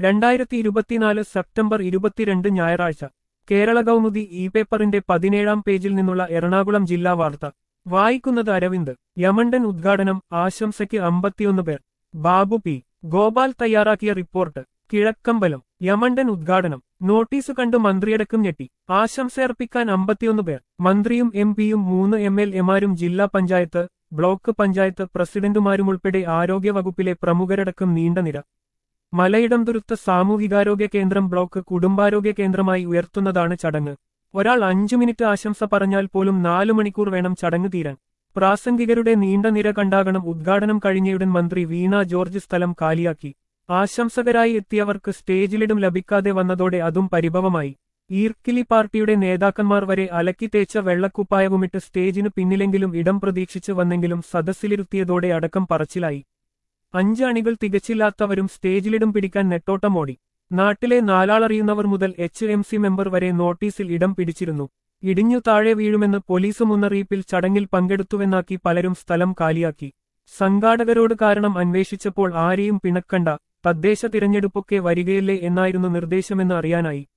രണ്ടായിരത്തി ഇരുപത്തിനാല് സെപ്റ്റംബർ ഇരുപത്തിരണ്ട് ഞായറാഴ്ച കേരള കൗമുദി ഇ പേപ്പറിന്റെ പതിനേഴാം പേജിൽ നിന്നുള്ള എറണാകുളം ജില്ലാ വാർത്ത വായിക്കുന്നത് അരവിന്ദ് യമണ്ടൻ ഉദ്ഘാടനം ആശംസയ്ക്ക് അമ്പത്തിയൊന്ന് പേർ ബാബു പി ഗോപാൽ തയ്യാറാക്കിയ റിപ്പോർട്ട് കിഴക്കമ്പലം യമണ്ടൻ ഉദ്ഘാടനം നോട്ടീസ് കണ്ട് മന്ത്രിയടക്കം ഞെട്ടി ആശംസയർപ്പിക്കാൻ അമ്പത്തിയൊന്ന് പേർ മന്ത്രിയും എം പിയും മൂന്ന് എം എൽ എമാരും ജില്ലാ പഞ്ചായത്ത് ബ്ലോക്ക് പഞ്ചായത്ത് പ്രസിഡന്റുമാരുമുൾപ്പെടെ ആരോഗ്യവകുപ്പിലെ പ്രമുഖരടക്കം നീണ്ട നിര മലയിടംതുരുത്ത് സാമൂഹികാരോഗ്യ കേന്ദ്രം ബ്ലോക്ക് കുടുംബാരോഗ്യ കേന്ദ്രമായി ഉയർത്തുന്നതാണ് ചടങ്ങ് ഒരാൾ അഞ്ചു മിനിറ്റ് ആശംസ പറഞ്ഞാൽ പോലും നാലു മണിക്കൂർ വേണം ചടങ്ങ് തീരാൻ പ്രാസംഗികരുടെ നീണ്ട നിര കണ്ടാകണം ഉദ്ഘാടനം കഴിഞ്ഞയുടൻ മന്ത്രി വീണ ജോർജ് സ്ഥലം കാലിയാക്കി ആശംസകരായി എത്തിയവർക്ക് സ്റ്റേജിലിടും ലഭിക്കാതെ വന്നതോടെ അതും പരിഭവമായി ഈർക്കിലി പാർട്ടിയുടെ നേതാക്കന്മാർ വരെ അലക്കി തേച്ച വെള്ളക്കുപ്പായവുമിട്ട് സ്റ്റേജിനു പിന്നിലെങ്കിലും ഇടം പ്രതീക്ഷിച്ചു വന്നെങ്കിലും സദസ്സിലിരുത്തിയതോടെ അടക്കം പറച്ചിലായി അഞ്ച് അണികൾ തികച്ചില്ലാത്തവരും സ്റ്റേജിലിടം പിടിക്കാൻ നെട്ടോട്ടമോടി നാട്ടിലെ നാലാളറിയുന്നവർ മുതൽ എച്ച് എം സി മെമ്പർ വരെ നോട്ടീസിൽ ഇടം പിടിച്ചിരുന്നു ഇടിഞ്ഞു താഴെ വീഴുമെന്ന് പോലീസ് മുന്നറിയിപ്പിൽ ചടങ്ങിൽ പങ്കെടുത്തുവെന്നാക്കി പലരും സ്ഥലം കാലിയാക്കി സംഘാടകരോട് കാരണം അന്വേഷിച്ചപ്പോൾ ആരെയും പിണക്കണ്ട തദ്ദേശ തിരഞ്ഞെടുപ്പൊക്കെ വരികയല്ലേ എന്നായിരുന്നു നിർദ്ദേശമെന്ന് അറിയാനായി